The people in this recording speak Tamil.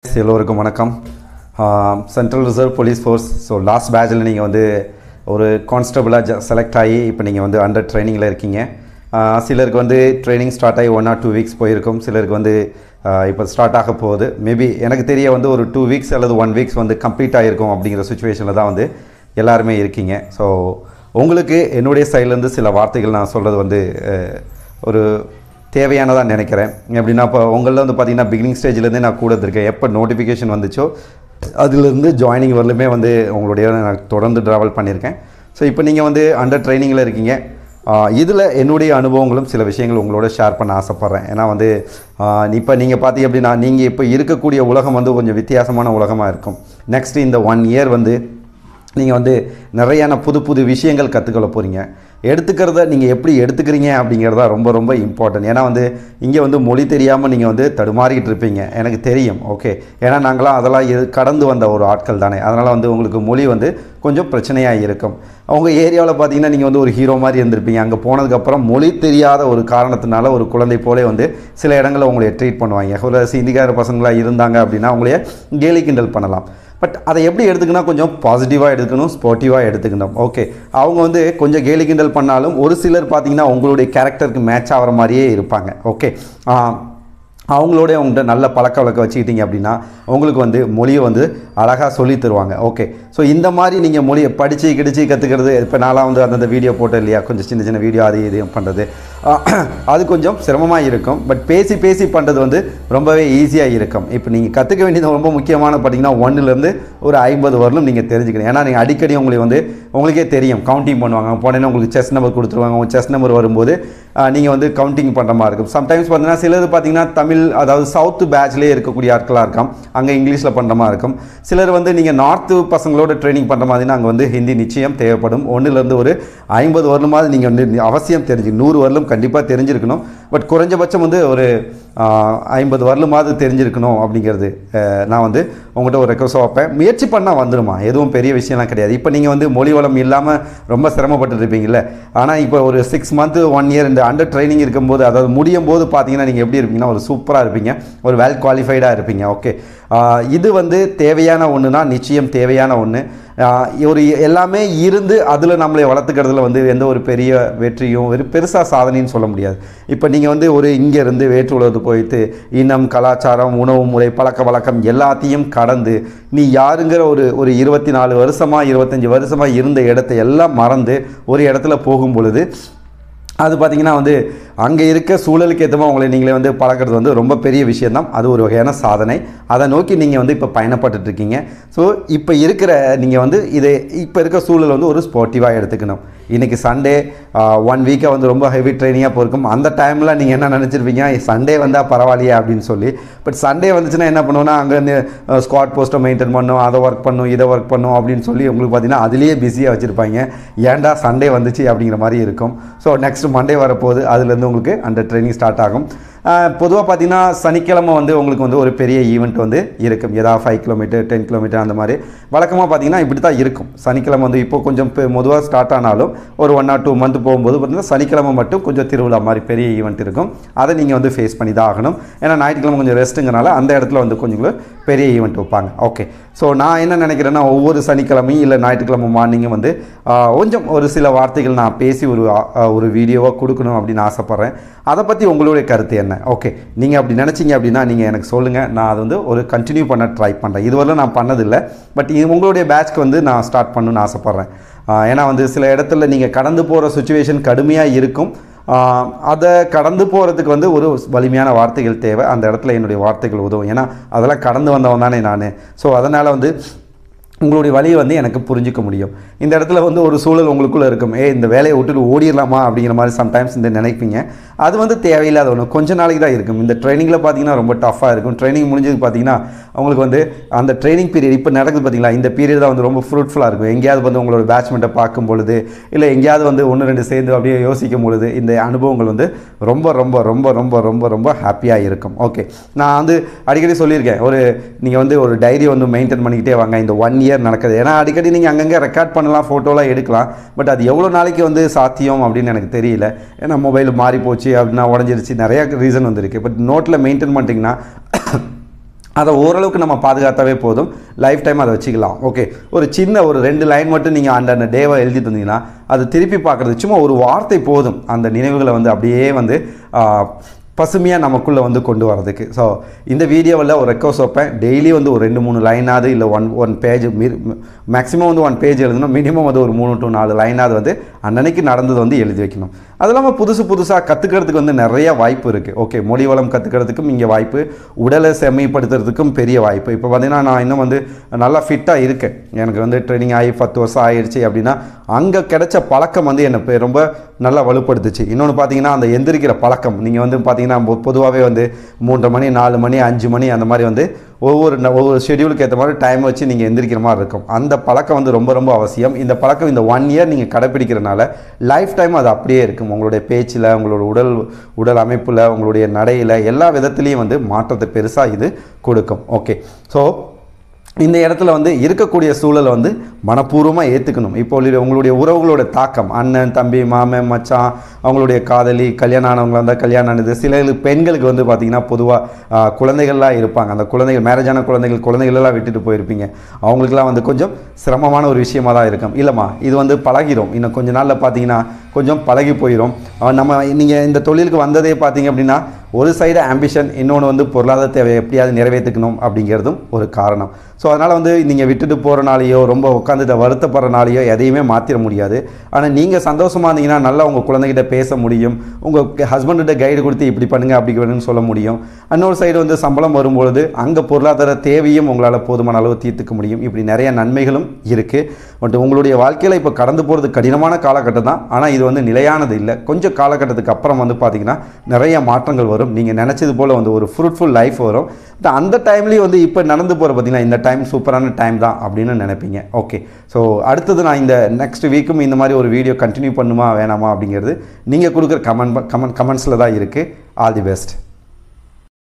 எல்லோருக்கும் வணக்கம் central reserve police force so last பேட்சில் நீங்கள் வந்து ஒரு கான்ஸ்டபுளாக ஜ செலக்ட் ஆகி இப்போ நீங்கள் வந்து அண்டர் ட்ரைனிங்கில் இருக்கீங்க ஆஹ் சிலருக்கு வந்து ட்ரைனிங் ஸ்டார்ட் ஆகி ஒன் ஆர் டூ வீக்ஸ் போயிருக்கும் சிலருக்கு வந்து ஆஹ் இப்போ ஸ்டார்ட் ஆக போகுது மேபி எனக்கு தெரிய வந்து ஒரு டூ வீக்ஸ் அல்லது ஒன் வீக்ஸ் வந்து கம்ப்ளீட் ஆகிருக்கும் அப்படிங்கிற சுச்சுவேஷனில் தான் வந்து எல்லாருமே இருக்கீங்க ஸோ உங்களுக்கு என்னுடைய சைட்லேருந்து சில வார்த்தைகள் நான் சொல்கிறது வந்து அஹ், ஒரு தேவையானதாக நினைக்கிறேன் எப்படின்னா இப்போ உங்களில் வந்து பார்த்தீங்கன்னா பிகினிங் ஸ்டேஜ்லேருந்தே நான் கூட இருக்கேன் எப்போ நோட்டிஃபிகேஷன் வந்துச்சோ அதுலேருந்து ஜாயினிங் வரலுமே வந்து உங்களுடைய நான் தொடர்ந்து ட்ராவல் பண்ணியிருக்கேன் ஸோ இப்போ நீங்கள் வந்து அண்டர் ட்ரைனிங்கில் இருக்கீங்க இதில் என்னுடைய அனுபவங்களும் சில விஷயங்கள் உங்களோட ஷேர் பண்ண ஆசைப்பட்றேன் ஏன்னா வந்து இப்போ நீங்கள் பார்த்தீங்க அப்படின்னா நீங்கள் இப்போ இருக்கக்கூடிய உலகம் வந்து கொஞ்சம் வித்தியாசமான உலகமாக இருக்கும் நெக்ஸ்ட் இந்த ஒன் இயர் வந்து நீங்கள் வந்து நிறையான புது புது விஷயங்கள் கற்றுக்கொள்ள போகிறீங்க எடுத்துக்கிறத நீங்கள் எப்படி எடுத்துக்கிறீங்க அப்படிங்கிறதா ரொம்ப ரொம்ப இம்பார்ட்டன்ட் ஏன்னா வந்து இங்கே வந்து மொழி தெரியாமல் நீங்கள் வந்து தடுமாறிக்கிட்டு இருப்பீங்க எனக்கு தெரியும் ஓகே ஏன்னா நாங்களாம் அதெல்லாம் எது கடந்து வந்த ஒரு ஆட்கள் தானே அதனால் வந்து உங்களுக்கு மொழி வந்து கொஞ்சம் பிரச்சனையாக இருக்கும் உங்கள் ஏரியாவில் பார்த்தீங்கன்னா நீங்கள் வந்து ஒரு ஹீரோ மாதிரி இருந்திருப்பீங்க அங்கே போனதுக்கப்புறம் மொழி தெரியாத ஒரு காரணத்தினால ஒரு குழந்தை போலே வந்து சில இடங்களில் உங்களை ட்ரீட் பண்ணுவாங்க ஒரு சிந்திக்கார பசங்களாக இருந்தாங்க அப்படின்னா உங்களைய கேலி கிண்டல் பண்ணலாம் பட் அதை எப்படி எடுத்துக்கணும் கொஞ்சம் பாசிட்டிவாக எடுத்துக்கணும் ஸ்போர்ட்டிவாக எடுத்துக்கணும் ஓகே அவங்க வந்து கொஞ்சம் கேலி கிண்டல் பண்ணாலும் ஒரு சிலர் பார்த்தீங்கன்னா உங்களுடைய கேரக்டருக்கு மேட்ச் ஆகிற மாதிரியே இருப்பாங்க ஓகே அவங்களோட உங்கள்கிட்ட நல்ல பழக்க வழக்கம் வச்சுக்கிட்டீங்க அப்படின்னா உங்களுக்கு வந்து மொழியை வந்து அழகாக சொல்லி தருவாங்க ஓகே ஸோ இந்த மாதிரி நீங்கள் மொழியை படித்து கிடிச்சு கற்றுக்கிறது இப்போ நான்லாம் வந்து அந்தந்த வீடியோ போட்டேன் இல்லையா கொஞ்சம் சின்ன சின்ன வீடியோ அது இதையும் பண்ணுறது அது கொஞ்சம் சிரமமாக இருக்கும் பட் பேசி பேசி பண்ணுறது வந்து ரொம்பவே ஈஸியாக இருக்கும் இப்போ நீங்கள் கற்றுக்க வேண்டியது ரொம்ப முக்கியமான பார்த்தீங்கன்னா ஒன்றுலேருந்து ஒரு ஐம்பது வரலும் நீங்கள் தெரிஞ்சுக்கணும் ஏன்னா நீங்கள் அடிக்கடி உங்களுக்கு வந்து உங்களுக்கே தெரியும் கவுண்டிங் பண்ணுவாங்க போனேன்னா உங்களுக்கு செஸ் நம்பர் கொடுத்துருவாங்க உங்கள் செஸ் நம்பர் வரும்போது நீங்கள் வந்து கவுண்டிங் பண்ணுற மாதிரி இருக்கும் சம்டைம்ஸ் பார்த்தீங்கன்னா சிலது பார்த்தீங்கன்னா தமிழ் அதாவது சவுத்து பேட்ச்லேயே இருக்கக்கூடிய ஆட்களாக இருக்கும் அங்கே இங்கிலீஷில் பண்ணுற மாதிரி இருக்கும் சிலர் வந்து நீங்கள் நார்த்து பசங்களோட ட்ரைனிங் பண்ணுற மாதிரினா அங்கே வந்து ஹிந்தி நிச்சயம் தேவைப்படும் ஒன்றுலேருந்து ஒரு ஐம்பது வருடமாவது நீங்கள் வந்து அவசியம் தெரிஞ்சு நூறு வருடம் கண்டிப்பாக தெரிஞ்சிருக்கணும் பட் குறைஞ்சபட்சம் வந்து ஒரு ஐம்பது வருடமாவது தெரிஞ்சிருக்கணும் அப்படிங்கிறது அஹ், நான் வந்து உங்கள்கிட்ட ஒரு ரெக்வஸ்ட் வைப்பேன் முயற்சி பண்ணால் வந்துடுமா எதுவும் பெரிய விஷயம்லாம் கிடையாது இப்போ நீங்கள் வந்து மொழி வளம் இல்லாமல் ரொம்ப சிரமப்பட்டு இருப்பீங்கல்ல ஆனால் இப்போ ஒரு சிக்ஸ் மந்த்து ஒன் இயர் இந்த அண்டர் ட்ரைனிங் இருக்கும்போது அதாவது முடியும் போது பார்த்தீங்கன்னா நீங்கள் எப்படி இருப்பீங்கன்னா ஒரு சூப்பராக இருப்பீங்க ஒரு வெல் குவாலிஃபைடாக இருப்பீங்க ஓகே இது வந்து தேவையான ஒன்றுனா நிச்சயம் தேவையான ஒன்று ஒரு எல்லாமே இருந்து அதில் நம்மளை வளர்த்துக்கிறதுல வந்து எந்த ஒரு பெரிய வெற்றியும் ஒரு பெருசாக சாதனைன்னு சொல்ல முடியாது இப்போ நீங்கள் வந்து ஒரு இங்கேருந்து வேற்று உலகத்து போயிட்டு இனம் கலாச்சாரம் உணவு முறை பழக்க வழக்கம் எல்லாத்தையும் கடந்து நீ யாருங்கிற ஒரு ஒரு இருபத்தி நாலு வருஷமாக இருபத்தஞ்சி வருஷமாக இருந்த இடத்த எல்லாம் மறந்து ஒரு இடத்துல போகும் பொழுது அது பார்த்தீங்கன்னா வந்து அங்கே இருக்க சூழலுக்கு ஏற்ற மாதிரி உங்களை நீங்களே வந்து பழக்கிறது வந்து ரொம்ப பெரிய விஷயம்தான் அது ஒரு வகையான சாதனை அதை நோக்கி நீங்கள் வந்து இப்போ பயணப்பட்டுட்டு இருக்கீங்க ஸோ இப்போ இருக்கிற நீங்கள் வந்து இதை இப்போ இருக்க சூழல் வந்து ஒரு ஸ்போர்ட்டிவாக எடுத்துக்கணும் இன்றைக்கி சண்டே ஒன் வீக்காக வந்து ரொம்ப ஹெவி ட்ரைனிங்காக போயிருக்கும் அந்த டைமில் நீங்கள் என்ன நினச்சிருப்பீங்க சண்டே வந்தால் பரவாயில்லையே அப்படின்னு சொல்லி பட் சண்டே வந்துச்சுன்னா என்ன பண்ணுவோன்னா அங்கேருந்து ஸ்குவாட் போஸ்ட்டை மெயின்டைன் பண்ணும் அதை ஒர்க் பண்ணும் இதை ஒர்க் பண்ணும் அப்படின்னு சொல்லி உங்களுக்கு பார்த்தீங்கன்னா அதுலேயே பிஸியாக வச்சுருப்பாங்க ஏன்டா சண்டே வந்துச்சு அப்படிங்கிற மாதிரி இருக்கும் ஸோ நெக்ஸ்ட் மண்டே வரப்போகுது அதுலேருந்து உங்களுக்கு அந்த ட்ரைனிங் ஸ்டார்ட் ஆகும் பொதுவாக பார்த்தீங்கன்னா சனிக்கிழமை வந்து உங்களுக்கு வந்து ஒரு பெரிய ஈவெண்ட் வந்து இருக்கும் ஏதாவது ஃபைவ் கிலோமீட்டர் டென் கிலோமீட்டர் அந்த மாதிரி வழக்கமாக பார்த்தீங்கன்னா இப்படி தான் இருக்கும் சனிக்கிழமை வந்து இப்போ கொஞ்சம் பொதுவாக ஸ்டார்ட் ஆனாலும் ஒரு ஒன் ஆர் டூ மந்த் போகும்போது பார்த்தீங்கன்னா சனிக்கிழமை மட்டும் கொஞ்சம் திருவிழா மாதிரி பெரிய ஈவெண்ட் இருக்கும் அதை நீங்கள் வந்து ஃபேஸ் பண்ணி தான் ஆகணும் ஏன்னா ஞாயிற்றுக்கிழமை கொஞ்சம் ரெஸ்ட்டுங்கிறனால அந்த இடத்துல வந்து கொஞ்சம் கூட பெரிய ஈவெண்ட் வைப்பாங்க ஓகே ஸோ நான் என்ன நினைக்கிறேன்னா ஒவ்வொரு சனிக்கிழமையும் இல்லை ஞாயிற்றுக்கிழமை மார்னிங்கும் வந்து ஆஹ், கொஞ்சம் ஒரு சில வார்த்தைகள் நான் பேசி ஒரு ஆஹ், ஒரு வீடியோவாக கொடுக்கணும் அப்படின்னு ஆசைப்பட்றேன் அதை பற்றி உங்களுடைய கருத்து என்ன ஓகே நீங்கள் அப்படி நினச்சிங்க அப்படின்னா நீங்கள் எனக்கு சொல்லுங்கள் நான் அது வந்து ஒரு கண்டினியூ பண்ண ட்ரை பண்ணுறேன் இதுவரை நான் பண்ணதில்லை பட் இது உங்களுடைய பேட்ச்க்கு வந்து நான் ஸ்டார்ட் பண்ணணும்னு ஆசைப்பட்றேன் ஆஹ், ஏன்னா வந்து சில இடத்துல நீங்கள் கடந்து போகிற சுச்சுவேஷன் கடுமையாக இருக்கும் ஆஹ், அதை கடந்து போகிறதுக்கு வந்து ஒரு வலிமையான வார்த்தைகள் தேவை அந்த இடத்துல என்னுடைய வார்த்தைகள் உதவும் ஏன்னா அதெல்லாம் கடந்து வந்தவன் தானே நான் ஸோ அதனால் வந்து உங்களுடைய வழியை வந்து எனக்கு புரிஞ்சிக்க முடியும் இந்த இடத்துல வந்து ஒரு சூழல் உங்களுக்குள்ளே இருக்கும் ஏ இந்த வேலையை விட்டுட்டு ஓடிடலாமா அப்படிங்கிற மாதிரி சம்டைம்ஸ் இந்த நினைப்பீங்க அது வந்து தேவையில்லாத ஒன்று கொஞ்ச நாளைக்கு தான் இருக்கும் இந்த ட்ரைனிங்கில் பார்த்தீங்கன்னா ரொம்ப டஃப்பாக இருக்கும் ட்ரைனிங் முடிஞ்சது பார்த்தீங்கன்னா உங்களுக்கு வந்து அந்த ட்ரைனிங் பீரியட் இப்போ நடக்குது பார்த்தீங்களா இந்த பீரியட் தான் வந்து ரொம்ப ஃப்ரூட்ஃபுல்லாக இருக்கும் எங்கேயாவது வந்து உங்களோட பேட்ச்மெண்ட்டை பார்க்கும் பொழுது இல்லை எங்கேயாவது வந்து ஒன்று ரெண்டு சேர்ந்து அப்படியே யோசிக்கும் பொழுது இந்த அனுபவங்கள் வந்து ரொம்ப ரொம்ப ரொம்ப ரொம்ப ரொம்ப ரொம்ப ஹாப்பியாக இருக்கும் ஓகே நான் வந்து அடிக்கடி சொல்லியிருக்கேன் ஒரு நீங்கள் வந்து ஒரு டைரி வந்து மெயின்டைன் பண்ணிக்கிட்டே வாங்க இந்த ஒன் இயர் நடக்குது ஏன்னா அடிக்கடி நீங்கள் அங்கங்கே ரெக்கார்ட் பண்ணலாம் ஃபோட்டோலாம் எடுக்கலாம் பட் அது எவ்வளோ நாளைக்கு வந்து சாத்தியம் அப்படின்னு எனக்கு தெரியல ஏன்னா மொபைல் மாறி போச்சு அப்படின்னா உடஞ்சிருச்சு நிறையா ரீசன் வந்துருக்கு பட் நோட்டில் மெயின்டைன் பண்ணிட்டீங்கன்னா அதை ஓரளவுக்கு நம்ம பாதுகாத்தாவே போதும் லைஃப் டைம் அதை வச்சுக்கலாம் ஓகே ஒரு சின்ன ஒரு ரெண்டு லைன் மட்டும் நீங்கள் அந்த அந்த டேவை எழுதிட்டு இருந்தீங்கன்னா அது திருப்பி பார்க்குறது சும்மா ஒரு வார்த்தை போதும் அந்த நினைவுகளை வந்து அப்படியே வந்து பசுமையாக நமக்குள்ளே வந்து கொண்டு வரதுக்கு ஸோ இந்த வீடியோவில் ஒரு ரெக்வஸ்ட் வைப்பேன் டெய்லி வந்து ஒரு ரெண்டு மூணு லைனாவது இல்லை ஒன் ஒன் பேஜ் மேக்ஸிமம் வந்து ஒன் பேஜ் எழுதணும் மினிமம் வந்து ஒரு மூணு டு நாலு லைனாவது வந்து அன்னன்னைக்கு நடந்தது வந்து எழுதி வைக்கணும் அது இல்லாமல் புதுசு புதுசாக கற்றுக்கிறதுக்கு வந்து நிறைய வாய்ப்பு இருக்குது ஓகே மொழி வளம் கற்றுக்கிறதுக்கும் இங்கே வாய்ப்பு உடலை செம்மைப்படுத்துறதுக்கும் பெரிய வாய்ப்பு இப்போ பார்த்தீங்கன்னா நான் இன்னும் வந்து நல்லா ஃபிட்டாக இருக்கேன் எனக்கு வந்து ட்ரைனிங் ஆகி பத்து வருஷம் ஆயிடுச்சு அப்படின்னா அங்கே கிடைச்ச பழக்கம் வந்து என்னை பெ- ரொம்ப நல்லா வலுப்படுத்துச்சு இன்னொன்று பார்த்தீங்கன்னா அந்த எந்திரிக்கிற பழக்கம் நீங்கள் வந்து பார்த்தீங்கன்னா பொதுவாகவே வந்து மூன்றரை மணி நாலு மணி அஞ்சு மணி அந்த மாதிரி வந்து ஒவ்வொரு ந- ஒவ்வொரு ஷெடியூலுக்கு ஏற்ற மாதிரி டைம் வச்சு நீங்கள் எந்திரிக்கிற மாதிரி இருக்கும் அந்த பழக்கம் வந்து ரொம்ப ரொம்ப அவசியம் இந்த பழக்கம் இந்த ஒன் இயர் நீங்கள் கடைப்பிடிக்கிறனால லைஃப் டைம் அது அப்படியே இருக்கும் உங்களுடைய பேச்சில் உங்களோட உடல் உடல் அமைப்பில் உங்களுடைய நடையில் எல்லா விதத்துலேயும் வந்து மாற்றத்தை பெருசாக இது கொடுக்கும் ஓகே ஸோ இந்த இடத்துல வந்து இருக்கக்கூடிய சூழலை வந்து மனப்பூர்வமாக ஏற்றுக்கணும் இப்போ உள்ள- உங்களுடைய உறவுகளோட தாக்கம் அண்ணன் தம்பி மாமன் மச்சான் அவங்களுடைய காதலி கல்யாணம் ஆனவங்களா இருந்தால் கல்யாணம் ஆனது சில பெண்களுக்கு வந்து பார்த்திங்கன்னா பொதுவாக குழந்தைகள்லாம் இருப்பாங்க அந்த குழந்தைகள் மேரேஜான குழந்தைகள் குழந்தைகளெல்லாம் விட்டுட்டு போயிருப்பீங்க அவங்களுக்குலாம் வந்து கொஞ்சம் சிரமமான ஒரு விஷயமா தான் இருக்கும் இல்லைம்மா இது வந்து பழகிரும் இன்னும் கொஞ்ச நாளில் பார்த்தீங்கன்னா கொஞ்சம் பழகி போயிடும் அஹ் நம்ம நீங்கள் இந்த தொழிலுக்கு வந்ததே பார்த்தீங்க அப்படின்னா ஒரு சைடு ஆம்பிஷன் இன்னொன்று வந்து பொருளாதார தேவை எப்படியாவது நிறைவேற்றிக்கணும் அப்படிங்கிறதும் ஒரு காரணம் ஸோ அதனால் வந்து நீங்கள் விட்டுட்டு போகிறனாலேயோ ரொம்ப உட்காந்துட்டு வருத்தப்படுறனாலேயோ எதையுமே மாற்றிட முடியாது ஆனால் நீங்கள் சந்தோஷமாக இருந்தீங்கன்னா நல்லா உங்கள் குழந்தைகிட்ட பேச முடியும் உங்கள் ஹஸ்பண்ட்கிட்ட கைடு கொடுத்து இப்படி பண்ணுங்க அப்படி பண்ணுன்னு சொல்ல முடியும் இன்னொரு சைடு வந்து சம்பளம் வரும்பொழுது அங்கே பொருளாதார தேவையும் உங்களால் போதுமான அளவு தீர்த்துக்க முடியும் இப்படி நிறைய நன்மைகளும் இருக்குது பட் உங்களுடைய வாழ்க்கையில் இப்போ கடந்து போகிறது கடினமான காலகட்டம் தான் ஆனால் இது வந்து நிலையானது இல்லை கொஞ்சம் காலகட்டத்துக்கு அப்புறம் வந்து பார்த்தீங்கன்னா நிறைய மாற்றங்கள் வரும் நீங்கள் நினச்சது போல் வந்து ஒரு ஃப்ரூட்ஃபுல் லைஃப் வரும் but அந்த டைம்லேயும் வந்து இப்போ நடந்து போகிற பார்த்தீங்கன்னா இந்த டைம் சூப்பரான டைம் தான் அப்படின்னு நினைப்பீங்க ஓகே ஸோ அடுத்தது நான் இந்த நெக்ஸ்ட் வீக்கும் இந்த மாதிரி ஒரு வீடியோ கண்டினியூ பண்ணுமா வேணாமா அப்படிங்கிறது நீங்கள் கொடுக்குற கமெண்ட் கமெண்ட் கமெண்ட்ஸில் தான் இருக்குது ஆல் தி பெஸ்ட்